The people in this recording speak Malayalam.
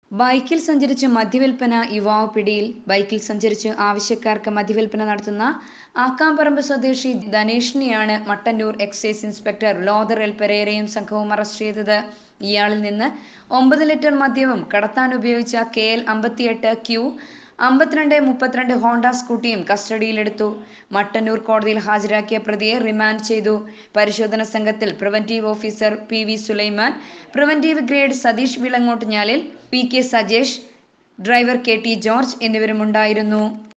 ബൈക്കിൽ സഞ്ചരിച്ച് മദ്യവിൽപ്പന യുവാവ് പിടിയിൽ ബൈക്കിൽ സഞ്ചരിച്ച് ആവശ്യക്കാർക്ക് മദ്യവിൽപ്പന നടത്തുന്ന ആക്കാംപറമ്പ് സ്വദേശി ധനേഷിനെയാണ് Mattannur excise inspector Luther L പെരേരയും സംഘവും അറസ്റ്റ് ചെയ്തത് ഇയാളിൽ നിന്ന് ഒമ്പത് ലിറ്റർ മദ്യവും കടത്താൻ ഉപയോഗിച്ച കെ എൽ അമ്പത്തിയെട്ട് ക്യൂ അമ്പത്തിരണ്ട് മുപ്പത്തിരണ്ട് ഹോണ്ട സ്കൂട്ടിയും കസ്റ്റഡിയിലെടുത്തു മട്ടന്നൂർ കോടതിയിൽ ഹാജരാക്കിയ പ്രതിയെ റിമാൻഡ് ചെയ്തു പരിശോധന സംഘത്തിൽ preventive officer P V Sulaiman preventive grade Satheesh Vilangottunjalil P K Sajesh driver K T George എന്നിവരും ഉണ്ടായിരുന്നു